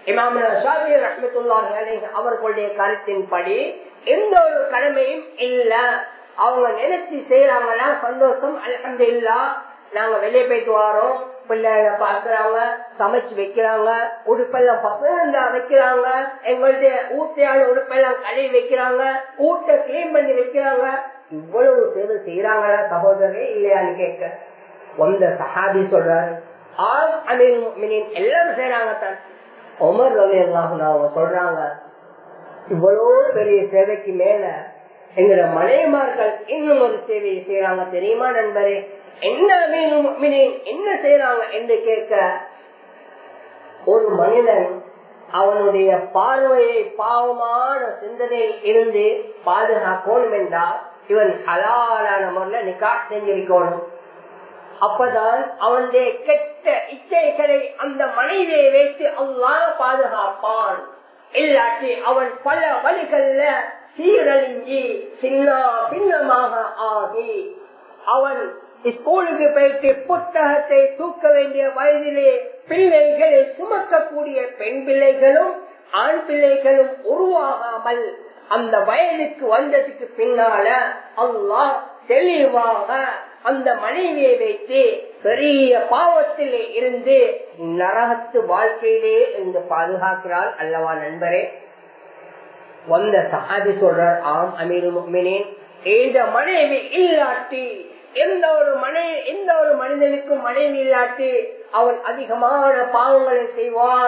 A: அவர்களுடைய கருத்தின்படி எந்த ஒரு கடமையும் இல்ல அவங்க நினைச்சு செய்யறாங்கன்னா சந்தோஷம் அலமது இல்லா நாங்க வெளியே போயிட்டு வரோம் பிள்ளைகளை பாக்குறாங்க சமைச்சு வைக்கிறாங்க உடுப்பெல்லாம் பசங்க வைக்கிறாங்க எங்களுடைய ஊத்தையான உடுப்பெல்லாம் கழுவி வைக்கிறாங்க ஊட்ட கிளீன் பண்ணி வைக்கிறாங்க இவ்வளவு சேவை செய்யறாங்களா சகோதரரே இல்லையான்னு கேட்க வந்த சஹாபி சொல்றாரு ஆம் அமீன் எல்லாரும் செய்யறாங்க தான் உமர் ரவி அவங்க சொல்றாங்க இவ்வளவு பெரிய சேவைக்கு மேல எங்கிற மனைவிமார்கள் இன்னும் ஒரு சேவையை செய்யறாங்க தெரியுமா நண்பரே என்ன என்ன செய்யறாங்க என்று கேட்க ஒரு மனிதன் அவனுடைய பார்வையை பாவமான சிந்தனையில் இருந்து பாதுகாக்கணும் என்றால் இவன் ஹலாலான முறையில் நிக்கா செஞ்சிருக்கணும் அப்பதான் அவனுடைய கெட்ட இச்சைகளை அந்த மனைவியை வைத்து அல்லாஹ் பாதுகாப்பான் இல்லாட்டி அவன் பல வழிகள்ல சீரழிஞ்சி சின்ன பின்னமாக ஆகி அவன் ஸ்கூலுக்கு போயிட்டு புத்தகத்தை தூக்க வேண்டிய வயதிலே பிள்ளைகளை சுமக்கக்கூடிய பெண் பிள்ளைகளும் ஆண் பிள்ளைகளும் உருவாகாமல் அந்த வயதுக்கு வந்ததுக்கு பின்னால அல்லாஹ் தெளிவாக அந்த மனைவியை வைத்து பெரிய பாவத்திலே இருந்து நரகத்து வாழ்க்கையிலே இருந்து பாதுகாக்கிறாள் அல்லவா நண்பரே வந்த சஹாபி சொல்றார் ஆம் அமீர் முக்மினேன் இந்த மனைவி இல்லாட்டி எந்த ஒரு மனை எந்த ஒரு மனிதனுக்கும் மனைவி இல்லாட்டி அவன் அதிகமான பாவங்களை செய்வான்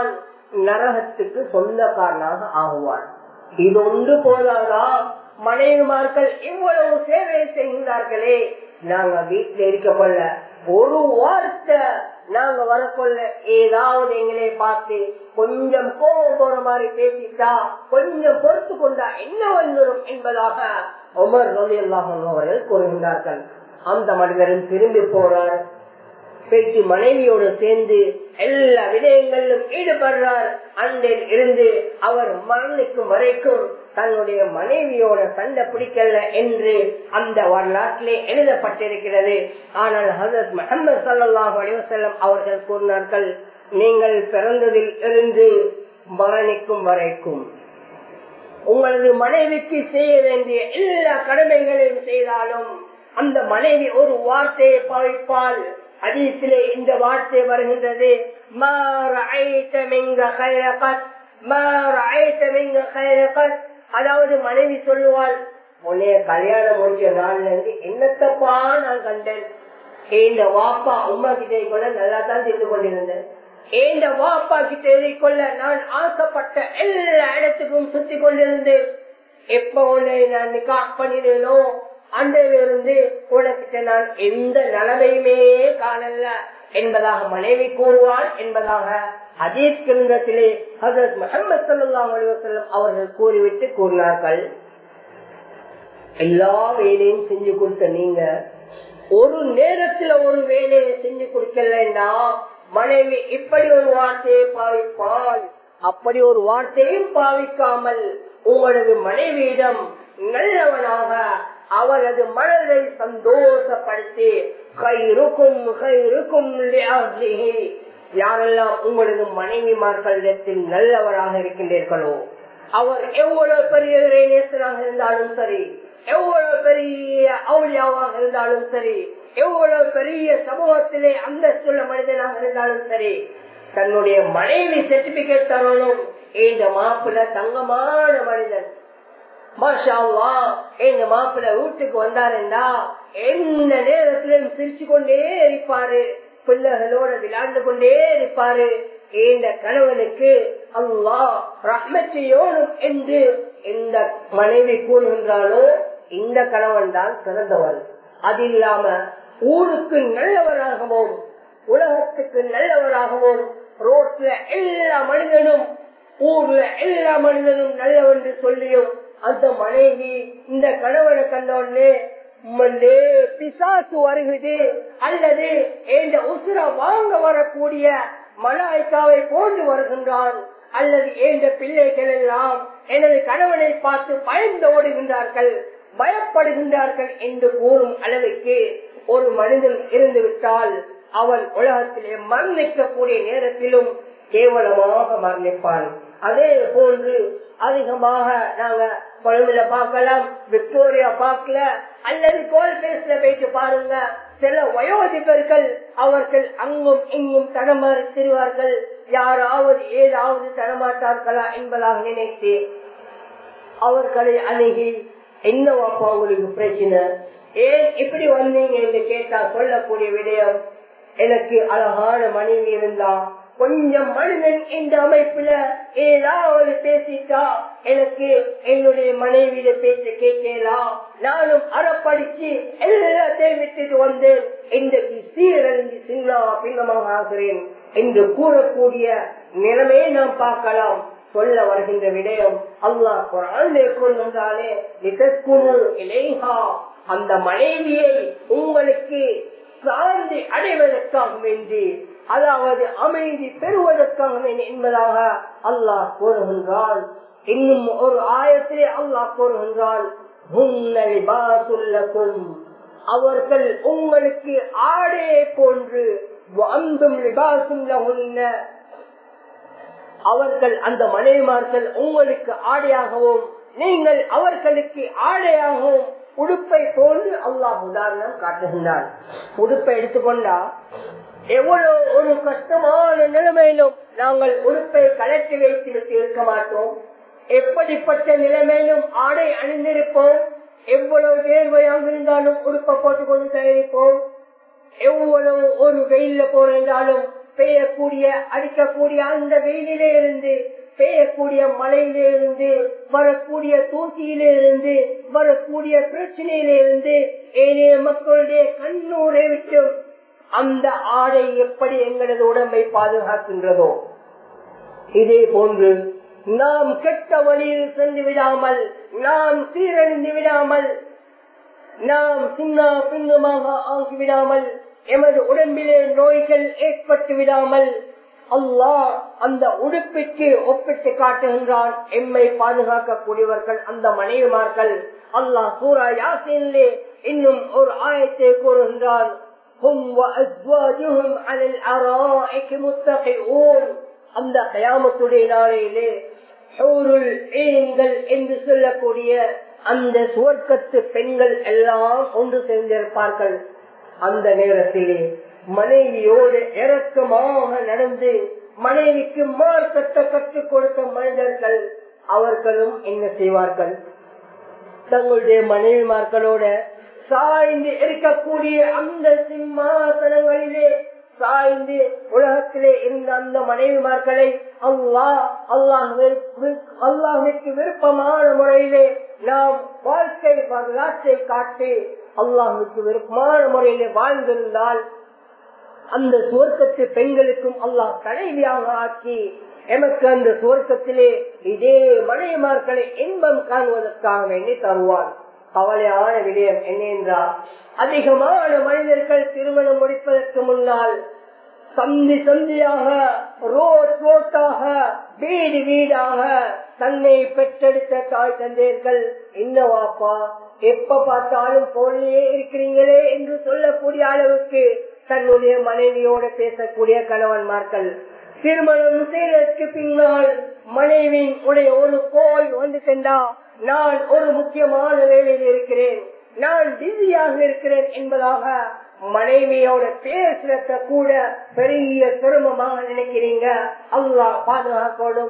A: நரகத்துக்கு சொந்தக்காரனாக ஆகுவார் இது ஒன்று போதாதா மனைவிமார்கள் இவ்வளவு சேவை செய்கிறார்களே நாங்க வீட்டுல இருக்க கொள்ள ஒரு வார்த்தை நாங்க வரக்கொள்ள ஏதாவது எங்களை பார்த்து கொஞ்சம் கோபம் போற மாதிரி பேசிட்டா கொஞ்சம் பொறுத்து கொண்டா என்ன வந்துடும் என்பதாக உமர் ரவி அவர்கள் கூறுகின்றார்கள் அந்த மனிதரும் திரும்பி போறார் பேச்சு மனைவியோடு சேர்ந்து எல்லா விடயங்களிலும் ஈடுபடுறார் அன்றில் இருந்து அவர் மரணிக்கும் வரைக்கும் தன்னுடைய மனைவியோட சண்டை பிடிக்கல என்று அந்த வரலாற்றிலே எழுதப்பட்டிருக்கிறது ஆனால் ஹசரத் முகமது சல்லாஹ் அலிவசல்லம் அவர்கள் கூறினார்கள் நீங்கள் பிறந்ததில் இருந்து மரணிக்கும் வரைக்கும் உங்களது மனைவிக்கு செய்ய வேண்டிய எல்லா கடமைகளையும் செய்தாலும் அந்த மனைவி ஒரு வார்த்தையை பாவிப்பால் அதீசிலே இந்த வார்த்தை வருகின்றது அதாவது மனைவி சொல்லுவாள் உன்னைய கல்யாணம் முடிஞ்ச நாள்ல இருந்து என்னத்தப்பா நான் கண்டேன் இந்த வாப்பா உமா கிட்டே கூட நல்லா தான் தெரிந்து கொண்டிருந்தேன் இந்த வாப்பா கிட்ட கொள்ள நான் ஆசைப்பட்ட எல்லா இடத்துக்கும் சுத்தி கொண்டிருந்தேன் எப்ப உன்னை நான் நிக்கா பண்ணினேனோ அன்றையிலிருந்து உனக்கிட்ட நான் எந்த நலவையுமே காணல என்பதாக மனைவி கூறுவாள் என்பதாக அதீத் கிருந்தத்திலே ஹசரத் முகமது சல்லாஹ் அலுவலம் அவர்கள் கூறிவிட்டு கூறினார்கள் எல்லா வேலையும் செஞ்சு கொடுத்த நீங்க ஒரு நேரத்துல ஒரு வேலையை செஞ்சு கொடுக்கலன்னா மனைவி இப்படி ஒரு வார்த்தையை பாவிப்பால் அப்படி ஒரு வார்த்தையும் பாவிக்காமல் உங்களது மனைவியிடம் நல்லவனாக அவரது மனதை சந்தோஷப்படுத்தி கைருக்கும் கைருக்கும் யாரெல்லாம் உங்களது மனைவிமார்களிடத்தில் நல்லவராக இருக்கின்றீர்களோ அவர் எவ்வளவு பெரிய நேசனாக இருந்தாலும் சரி எவ்வளவு பெரிய அவுளியாவாக இருந்தாலும் சரி எவ்வளவு பெரிய சமூகத்திலே அந்தஸ்துள்ள மனிதனாக இருந்தாலும் சரி தன்னுடைய மனைவி சர்டிபிகேட் தரணும் இந்த மாப்பிள்ள தங்கமான மனிதன் மாஷாவா எங்க மாப்பிள்ள வீட்டுக்கு வந்தாருண்டா எந்த நேரத்திலும் சிரிச்சு கொண்டே இருப்பாரு பிள்ளைகளோட விளையாண்டு கொண்டே இருப்பாரு இந்த கணவனுக்கு அல்லா ரஹ்மச்சையோடும் என்று எந்த மனைவி கூறுகின்றாலோ இந்த கணவன் தான் சிறந்தவர் அது இல்லாம ஊருக்கு நல்லவராகவும் உலகத்துக்கு நல்லவராகவும் ரோட்ல எல்லா மனிதனும் ஊர்ல எல்லா மனிதனும் நல்லவென்று சொல்லியும் அந்த மனைவி இந்த கணவனை கண்டோடனே பிசாசு வருகுது அல்லது இந்த உசுர வாங்க வரக்கூடிய மலாய்க்காவை போன்று வருகின்றான் அல்லது ஏந்த பிள்ளைகள் எல்லாம் எனது கணவனை பார்த்து பயந்து ஓடுகின்றார்கள் பயப்படுகின்றார்கள் என்று கூறும் அளவுக்கு ஒரு மனிதன் இருந்து விட்டால் அவன் உலகத்திலே மரணிக்கக்கூடிய நேரத்திலும் கேவலமாக மரணிப்பான் அதே போன்று அதிகமாக நாங்க கொழும்புல பார்க்கலாம் விக்டோரியா பார்க்கல அல்லது கோல்பேஸ்ல போயிட்டு பாருங்க சில வயோதிபர்கள் அவர்கள் அங்கும் இங்கும் தடமாறி திரிவார்கள் யாராவது ஏதாவது தடமாட்டார்களா என்பதாக நினைத்து அவர்களை அணுகி என்னவாப்பா உங்களுக்கு பிரச்சனை ஏன் இப்படி வந்தீங்க என்று கேட்டா சொல்லக்கூடிய விடயம் எனக்கு அழகான மனைவி இருந்தா கொஞ்சம் மனிதன் இந்த அமைப்புல ஏதாவது பேசிட்டா எனக்கு என்னுடைய மனைவியில பேச்ச கேட்கலாம் நானும் அறப்படிச்சு எல்லாத்தையும் விட்டுட்டு வந்து இன்றைக்கு சீரழிஞ்சு சின்ன பின்னமாக ஆகிறேன் என்று கூறக்கூடிய நிலைமையை நாம் பார்க்கலாம் சொல்ல வருகின்ற விடயம் அல்லாஹ் குரான் கொண்டாலே இலேஹா அந்த மனைவியை உங்களுக்கு சார்ந்து அடைவதற்காக வேண்டி அதாவது அமைதி பெறுவதற்காக என்பதாக அல்லாஹ் கூறுகின்றான் இன்னும் ஒரு ஆயத்திலே அல்லாஹ் கூறுகின்றான் அவர்கள் உங்களுக்கு ஆடையை போன்று அந்தும் லிபாசும் அவர்கள் அந்த மனைவிமார்கள் உங்களுக்கு ஆடையாகவும் நீங்கள் அவர்களுக்கு ஆடையாகவும் உடுப்பை போன்று அல்லாஹ் உதாரணம் காட்டுகின்றான் உடுப்பை எடுத்துக்கொண்டா எவ்வளவு ஒரு கஷ்டமான நிலைமையிலும் நாங்கள் உடுப்பை கலட்டி வைத்து விட்டு இருக்க மாட்டோம் எப்படிப்பட்ட நிலைமையிலும் ஆடை அணிந்திருப்போம் எவ்வளவு வேர்வையாக இருந்தாலும் உடுப்பை போட்டுக் கொண்டு தயாரிப்போம் எவ்வளவு ஒரு வெயில போறாலும் பெய்யக்கூடிய அடிக்கக்கூடிய அந்த வெயிலிலே இருந்து பெய்யக்கூடிய மழையிலே இருந்து வரக்கூடிய தூசியிலே இருந்து வரக்கூடிய பிரச்சனையிலே இருந்து ஏனைய மக்களுடைய கண்ணூரை விட்டு அந்த ஆடை எப்படி எங்களது உடம்பை பாதுகாக்கின்றதோ இதே போன்று நாம் கெட்ட வழியில் சென்று விடாமல் நாம் சீரழிந்து விடாமல் நாம் சின்ன பின்னமாக ஆகிவிடாமல் எமது உடம்பிலே நோய்கள் ஏற்பட்டு விடாமல் அல்லாஹ் அந்த உடுப்பிற்கு ஒப்பிட்டு காட்டுகின்றான் எம்மை பாதுகாக்கக்கூடியவர்கள் அந்த மனைவிமார்கள் அல்லாஹ் சூரா யாசினிலே இன்னும் ஒரு ஆயத்தை கூறுகின்றான் هم وأزواجهم على الأرائك متقئون அந்த கயாமத்துடைய நாளையிலே ஹூருல் ஈன்கள் என்று சொல்லக்கூடிய அந்த சுவர்க்கத்து பெண்கள் எல்லாம் ஒன்று சேர்ந்திருப்பார்கள் அந்த நேரத்திலே மனைவியோடு இறக்கமாக நடந்து மனைவிக்கு மார்க்கத்தை கற்றுக் கொடுத்த மனிதர்கள் அவர்களும் என்ன செய்வார்கள் தங்களுடைய மனைவிமார்களோட சாய்ந்து இருக்கக்கூடிய அந்த சிம்மாசனங்களிலே சாய்ந்து உலகத்திலே இருந்த அந்த மனைவிமார்களை அல்லாஹ் அல்லாஹ் அல்லாஹுக்கு விருப்பமான முறையிலே நாம் வாழ்க்கை வரலாற்றை காட்டி அல்லாஹுக்கு விருப்பமான முறையிலே வாழ்ந்திருந்தால் அந்த சுவர்க்கத்து பெண்களுக்கும் அல்லாஹ் தலைவியாக ஆக்கி எமக்கு அந்த சுவர்க்கத்திலே இதே மனைவிமார்களை இன்பம் காணுவதற்காக வேண்டி தருவான் கவலையான விடயம் என்ன என்றால் அதிகமான மனிதர்கள் திருமணம் முடிப்பதற்கு முன்னால் சந்தி சந்தியாக ரோட் ரோட்டாக வீடு வீடாக தன்னை பெற்றெடுத்த தாய் தந்தையர்கள் என்னவாப்பா எப்ப பார்த்தாலும் போனிலே இருக்கிறீங்களே என்று சொல்லக்கூடிய அளவுக்கு தன்னுடைய மனைவியோட பேசக்கூடிய கணவன்மார்கள் திருமணம் செய்வதற்கு பின்னால் மனைவியின் உடைய ஒரு கோல் வந்து சென்றா நான் ஒரு முக்கியமான வேலையில் இருக்கிறேன் நான் பிஸியாக இருக்கிறேன் என்பதாக மனைவியோட பேசுறத கூட பெரிய சிரமமாக நினைக்கிறீங்க அல்லாஹ் பாதுகாக்கணும்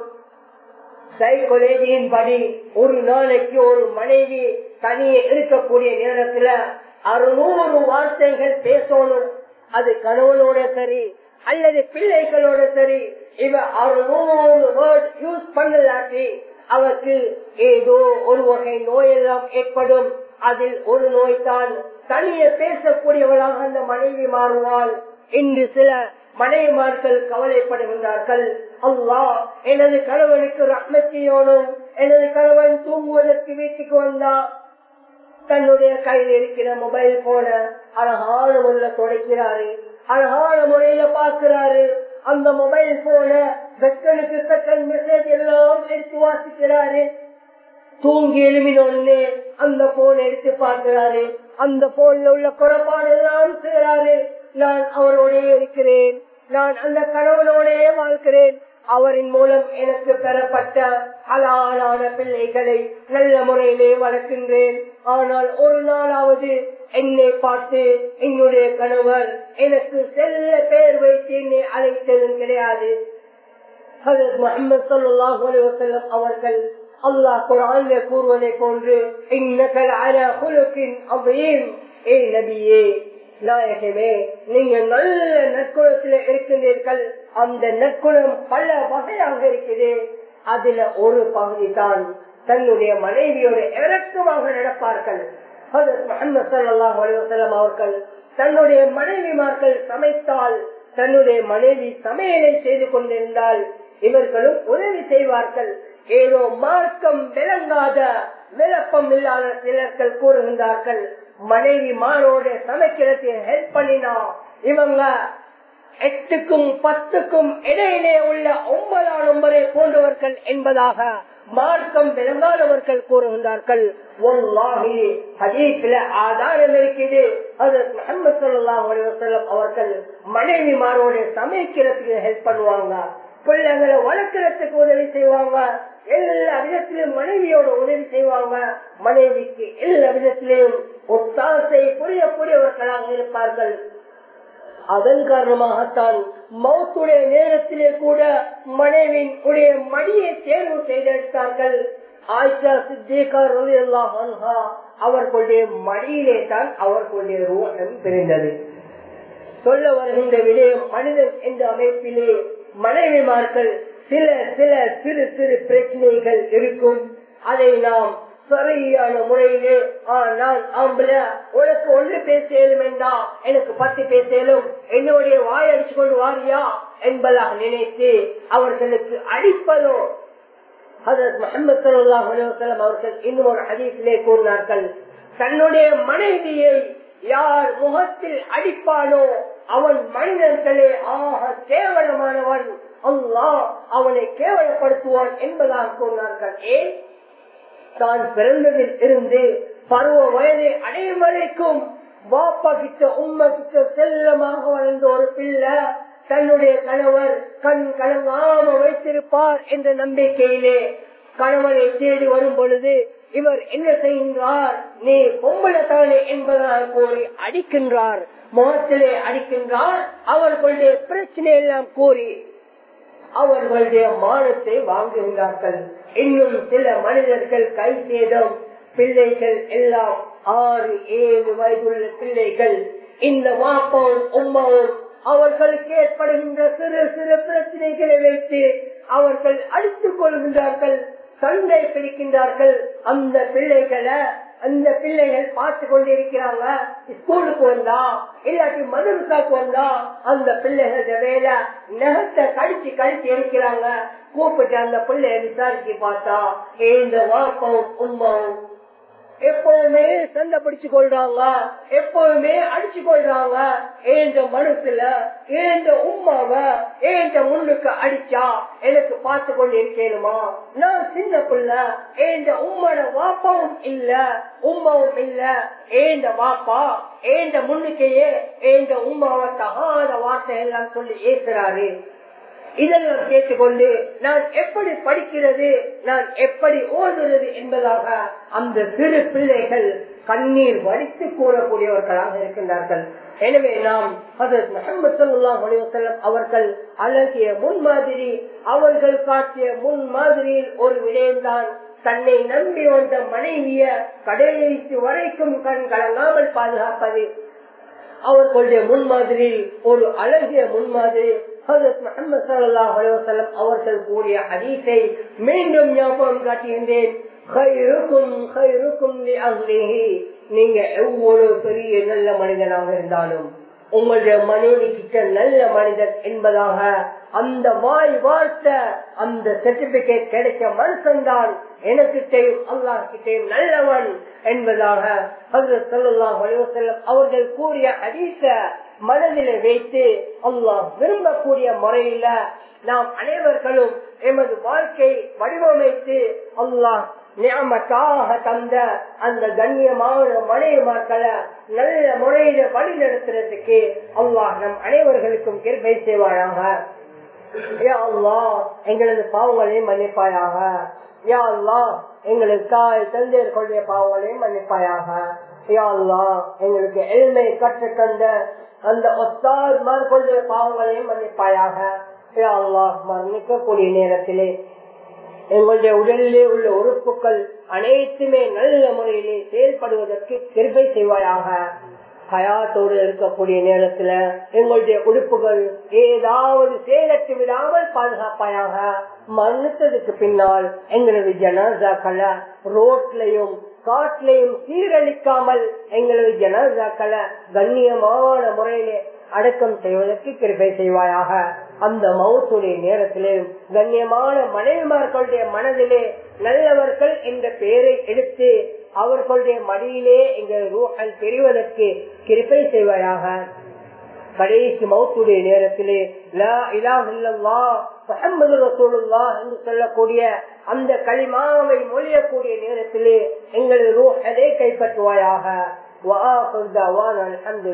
A: சைக்கோலஜியின் படி ஒரு நாளைக்கு ஒரு மனைவி தனியே இருக்கக்கூடிய நேரத்துல அறுநூறு வார்த்தைகள் பேசணும் அது கணவனோட சரி அல்லது பிள்ளைகளோட சரி இவ அறுநூறு வேர்ட் யூஸ் பண்ணலாட்டி அவருக்கு ஏதோ ஒரு வகை நோயெல்லாம் ஏற்படும் அதில் ஒரு நோய் தான் தனிய பேசக்கூடியவளாக அந்த மனைவி மாறுவாள் இன்று சில மனைவிமார்கள் கவலைப்படுகின்றார்கள் அல்லா எனது கணவனுக்கு ரத்னத்தையோனும் எனது கணவன் தூங்குவதற்கு வீட்டுக்கு வந்தா தன்னுடைய கையில் இருக்கிற மொபைல் போன அழகான முறையில தொடக்கிறாரு அழகான முறையில பார்க்கிறாரு அந்த மொபைல் போன செகண்டுக்கு செகண்ட் மெசேஜ் எல்லாம் எடுத்து வாசிக்கிறாரு தூங்கி எழுமினொன்னு அந்த போன் எடுத்து பார்க்கிறாரு அந்த போன்ல உள்ள குறைபாடு எல்லாம் செய்யறாரு நான் அவரோட இருக்கிறேன் நான் அந்த கணவனோடே வாழ்கிறேன் அவரின் மூலம் எனக்கு பெறப்பட்ட அலாலான பிள்ளைகளை நல்ல முறையிலே வளர்க்கின்றேன் ஆனால் ஒரு நாளாவது என்னை பார்த்து என்னுடைய கணவர் எனக்கு செல்ல பெயர் வைத்து என்னை அழைத்ததும் கிடையாது முகமது சொல்லாஹ் அவர்கள் அல்லாஹ் குரான் கூறுவதை போன்று இன்னக்கல் அல குலுக்கின் அவையும் ஏ நபியே நாயகமே நீங்க நல்ல நற்குணத்துல இருக்கின்றீர்கள் அந்த நற்குணம் பல வகையாக இருக்குது அதுல ஒரு பகுதி தான் தன்னுடைய மனைவியோட இறக்கமாக நடப்பார்கள் அவர்கள் தன்னுடைய மனைவிமார்கள் சமைத்தால் தன்னுடைய மனைவி சமையலை செய்து கொண்டிருந்தால் இவர்களும் உதவி செய்வார்கள் ஏதோ மார்க்கம் விளங்காத விளப்பம் இல்லாத சிலர்கள் கூறுகின்றார்கள் மனைவி மாரோட சமைக்கிறதுக்கு ஹெல்ப் பண்ணினா இவங்க எட்டுக்கும் பத்துக்கும் இடையிலே உள்ள ஒன்பதாம் நம்பரை போன்றவர்கள் என்பதாக மார்க்கம் விளங்காதவர்கள் கூறுகின்றார்கள் ஆதாரம் இருக்குது அது அவர்கள் மனைவிமாரோட சமைக்கிறதுக்கு ஹெல்ப் பண்ணுவாங்க பிள்ளைங்களை வளர்க்கறதுக்கு உதவி செய்வாங்க எல்லா விதத்திலும் மனைவியோட உதவி செய்வாங்க மனைவிக்கு எல்லா விதத்திலையும் ஒத்தாசை புரியக்கூடியவர்களாக இருப்பார்கள் அதன் காரணமாகத்தான் மௌத்துடைய நேரத்திலே கூட மனைவின் உடைய மடியை தேர்வு செய்தெடுத்தார்கள் ஆயிஷா சித்திகா அவர்களுடைய மடியிலே தான் அவர்களுடைய ரோகம் பிரிந்தது சொல்ல வருகின்ற விடயம் மனிதன் என்ற அமைப்பிலே மனைவிமார்கள் சில சில சிறு சிறு பிரச்சனைகள் இருக்கும் அதை நாம் சரியான முறையிலே நான் ஆம்பள உனக்கு ஒன்று பேசலும் என்றா எனக்கு பத்து பேசலும் என்னுடைய வாய் அடிச்சு கொண்டு வாரியா என்பதாக நினைத்து அவர்களுக்கு அடிப்பதோ முகமது அவர்கள் இன்னும் ஒரு ஹதீஸிலே கூறினார்கள் தன்னுடைய மனைவியை யார் முகத்தில் அடிப்பானோ அவன் மனிதர்களே ஆக கேவலமானவன் அல்லாஹ் அவனை கேவலப்படுத்துவான் என்பதாக கூறினார்கள் ஏன் தான் பிறந்ததில் இருந்து பருவ வயதை அடையும் வரைக்கும் வாப்பா கிட்ட உண்மை கிட்ட செல்லமாக வளர்ந்த ஒரு பிள்ளை தன்னுடைய கணவர் கண் கலங்காம வைத்திருப்பார் என்ற நம்பிக்கையிலே கணவனை தேடி வரும் பொழுது இவர் என்ன செய்கின்றார் நீ பொம்பளை தானே என்பதாக கூறி அடிக்கின்றார் முகத்திலே அடிக்கின்றார் அவர்களுடைய பிரச்சனை எல்லாம் கூறி அவர்களுடைய மானத்தை வாங்குகின்றார்கள் இன்னும் சில மனிதர்கள் கை சேதம் பிள்ளைகள் எல்லாம் ஆறு ஏழு வயதுள்ள பிள்ளைகள் இந்த வாப்பாவும் உமாவும் அவர்களுக்கு ஏற்படுகின்ற சிறு சிறு பிரச்சனைகளை வைத்து அவர்கள் அடித்துக் கொள்கின்றார்கள் சண்டை பிடிக்கின்றார்கள் அந்த பிள்ளைகளை அந்த பிள்ளைகள் பார்த்து கொண்டிருக்கிறாங்க ஸ்கூலுக்கு வந்தா இல்லாட்டி மதுரசாக்கு வந்தா அந்த பிள்ளைகள வேலை நகத்தை கடிச்சு கடிச்சு இருக்கிறாங்க கூப்பிட்டு அந்த பிள்ளைய விசாரிச்சு பார்த்தா இந்த வாப்பவும் உமாவும் எப்பவுமே சண்டை பிடிச்சு கொள்றாங்க எப்பவுமே அடிச்சு கொள்றாங்க ஏந்த மனசுல ஏந்த உமாவ ஏந்த முன்னுக்கு அடிச்சா எனக்கு பார்த்து கொண்டு இருக்கேனுமா நான் சின்ன பிள்ளை ஏந்த உம்மோட வாப்பாவும் இல்ல உமாவும் இல்ல ஏந்த வாப்பா ஏந்த முன்னுக்கையே ஏந்த உமாவை தகாத வார்த்தை எல்லாம் சொல்லி ஏசுறாரு இதெல்லாம் கேட்டுக்கொண்டு நான் எப்படி படிக்கிறது நான் எப்படி ஓதுறது என்பதாக அந்த சிறு பிள்ளைகள் கண்ணீர் வடித்து கூறக்கூடியவர்களாக இருக்கின்றார்கள் எனவே நாம் அவர்கள் அழகிய முன்மாதிரி அவர்கள் காட்டிய முன்மாதிரியில் ஒரு விடயம்தான் தன்னை நம்பி வந்த மனைவிய கடைசி வரைக்கும் கண் கலங்காமல் பாதுகாப்பது அவர்களுடைய முன்மாதிரியில் ஒரு அழகிய முன்மாதிரி அவர்கள் கூறிய ஹதீஸை மீண்டும் ஞாபகம் காட்டுகின்றேன் நீங்க எவ்வளவு பெரிய நல்ல மனிதனாக இருந்தாலும் உங்களுடைய மனைவி கிட்ட நல்ல மனிதன் என்பதாக அந்த வாய் வார்த்தை அந்த சர்டிபிகேட் கிடைச்ச மனுஷன்தான் எனக்கு தெரியும் அல்லாஹ் கிட்டையும் நல்லவன் என்பதாக அவர்கள் கூறிய அதீச மனதில வைத்து அல்லாஹ் விரும்பக்கூடிய முறையில நாம் அனைவர்களும் எமது வாழ்க்கை வடிவமைத்து அல்லாஹ் நியமத்தாக தந்த அந்த கண்ணியமான மனைவிமார்களை நல்ல முறையில வழி நடத்துறதுக்கு அல்லாஹ் நம் அனைவர்களுக்கும் கிருப்பை செய்வாயாக எங்களது பாவங்களையும் மன்னிப்பாயாக யா அல்லா எங்களுக்கு தாய் தந்தையர்களுடைய பாவங்களையும் மன்னிப்பாயாக யா அல்லா எங்களுக்கு எளிமை கற்று தந்த அந்த ஒத்தார்களுடைய பாவங்களையும் மன்னிப்பாயாக யா அல்லா மரணிக்கக்கூடிய நேரத்திலே எங்களுடைய உடலிலே உள்ள உறுப்புகள் அனைத்துமே நல்ல முறையிலே செயல்படுவதற்கு கிருப்பை செய்வாயாக ஹயாத்தோடு இருக்கக்கூடிய நேரத்துல எங்களுடைய உடுப்புகள் ஏதாவது செயலற்று விடாமல் பாதுகாப்பாயாக மன்னித்ததுக்கு பின்னால் எங்களது ஜனாசாக்களை ரோட்லையும் காட்டிலையும் சீரழிக்காமல் எங்களது ஜனாசாக்களை கண்ணியமான முறையிலே அடக்கம் செய்வதற்கு கிருப்பை செய்வாயாக அந்த மௌத்துடைய நேரத்திலே கண்ணியமான மனைவிமார்களுடைய மனதிலே நல்லவர்கள் என்ற பெயரை எடுத்து அவர்களுடைய மடியிலே எங்கள் ரூஹல் தெரிவதற்கு கிருப்பை செய்வாயாக கடைசி மௌத்துடைய நேரத்திலே லா இலாஹ் இல்லல்லா முஹம்மது ரசூலுல்லா என்று சொல்லக்கூடிய அந்த களிமாவை மொழியக்கூடிய நேரத்திலே எங்கள் ரூஹலை கைப்பற்றுவாயாக